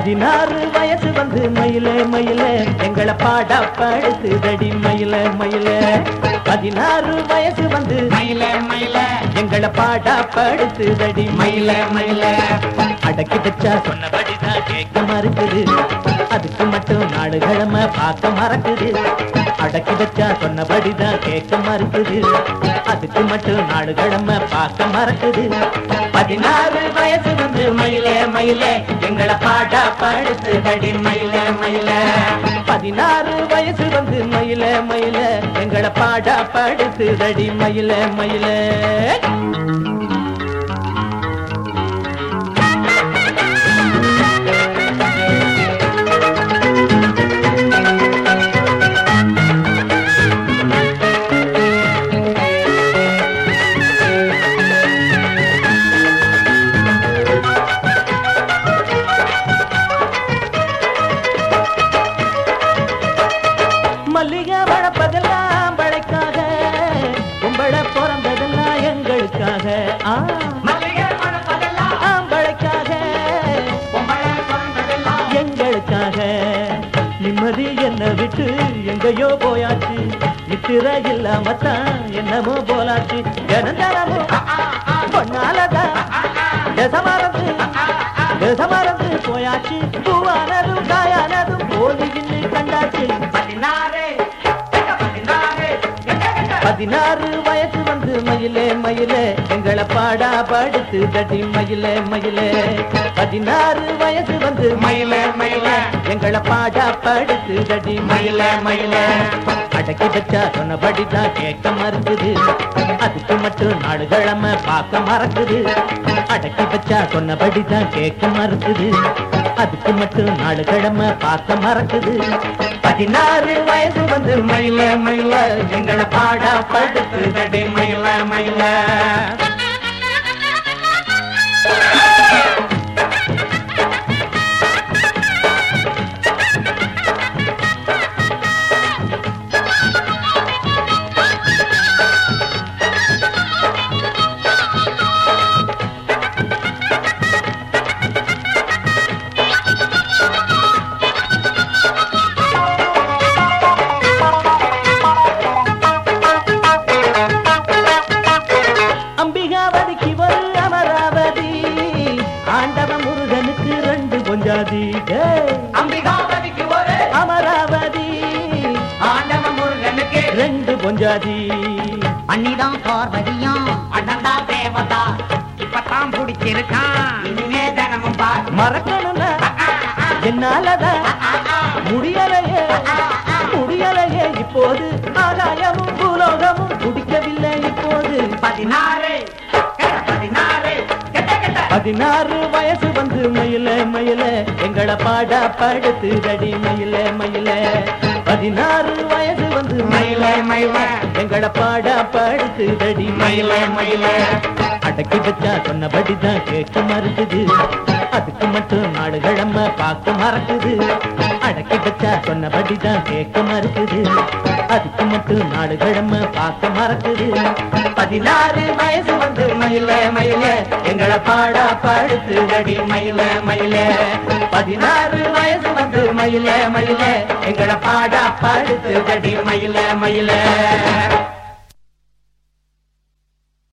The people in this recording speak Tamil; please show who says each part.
Speaker 1: பதினாறு வயசு வந்து மயில மயில எங்களை பாடா படுத்துதடி மயில மயில பதினாறு வயசு வந்து
Speaker 2: மயில மயில
Speaker 1: எங்களை பாடா படுத்துதடி மயில மயில அடக்கி வச்சா சொன்னபடிதான் கேட்க மறுக்குது அதுக்கு மட்டும் நாடு கிழமை பார்க்க மறக்குது அடக்கி வச்சா சொன்னபடிதான் கேட்க மறுக்குது அதுக்கு மட்டும் நாடு கிழமை பார்க்க மறக்குது பதினாறு வயசு வந்து மயில மயில எங்களை பாடா படுத்துதடி மயில மயில பதினாறு வயசு வந்து மயில மயில எங்களை பாடா படுத்துதடி மயில மயில மல்லிகை வளர்ப்பதெல்லாம் பழைக்காக கும்பள பிறந்ததெல்லாம் எங்களுக்காக ஆ,
Speaker 2: மல்லிகை மணப்பதெல்லாம்
Speaker 1: ஆம்பளைக்காக
Speaker 2: பொம்பளை பிறந்ததெல்லாம்
Speaker 1: எங்களுக்காக நிம்மதி என்ன விட்டு எங்கேயோ போயாச்சு நித்திர இல்லாமத்தான் என்னமோ போலாச்சு ஜனந்தரமும் பொன்னாலதான் தசமரந்து தசமரந்து போயாச்சு பூவானதும் காயானதும் போலின்னு கண்டாச்சு
Speaker 2: பதினாறு பதினாறு
Speaker 1: பதினாறு வயசு வந்து மயிலே மயிலே எங்களை பாடா படுத்து தட்டி மயிலே மயிலே பதினாறு வயசு வந்து
Speaker 2: மயில மயில
Speaker 1: எங்களை பாடா படுத்து தட்டி மயிலே மயிலே அடக்கி வச்சா சொன்னபடிதான் கேட்க மறுக்குது அதுக்கு மட்டும் நாடு கிழமை பார்க்க மறக்குது அடக்கி வச்சா சொன்னபடிதான் கேட்க மறுக்குது அதுக்கு மட்டும் நாடு கிழமை பார்க்க மறக்குது பதினாறு வயசு வந்து மயில மயில எங்களை பாடா படுத்து தட்டி மயில மயில அம்பிகாவதிக்கு ஒரு அமராவதி ஆண்டவ முருகனுக்கு ரெண்டு பொஞ்சாதி டேய்.
Speaker 2: அம்பிகாபதிக்கு ஒரு
Speaker 1: அமராவதி
Speaker 2: ஆண்டவ முருகனுக்கு
Speaker 1: ரெண்டு பொஞ்சாதி
Speaker 2: அண்ணிதான் பார்வதியாம் அண்ணன்தா தேவதா இப்பதான் பிடிச்சிருக்கான் இனிமே தினமும் பாரு
Speaker 1: மறக்கணும்னா என்னாலதான் முடியலையே முடியலையே இப்போது ஆதாயமும் பூலோகமும் குடிக்கவில்லை இப்போது
Speaker 2: பதினாறு கெட்ட பதினாறு கெட்ட கெட்ட
Speaker 1: பதினாறு வயசு வந்து மயில மயில எங்களை பாடா படுத்து தடி மயில மயில பதினாறு வயசு வந்து மயில மயில எங்களை பாடா படுத்து தடி மயில மயில அடக்கி வச்சா சொன்னபடிதான் கேட்க மறுக்குது அதுக்கு மட்டும் நாடு கிழமை பார்க்க மறக்குது அடக்கி வச்சா சொன்னபடிதான் கேட்க மறுக்குது அதுக்கு மட்டும் நாடு கிழமை பார்க்க மறக்குது பதினாறு வயசு வந்து மயில மயில எங்களை பாடா படுத்து தடி மயில மயில பதினாறு வயசு வந்து மயில மயில எங்களை பாடா படுத்து தடி மயில மயில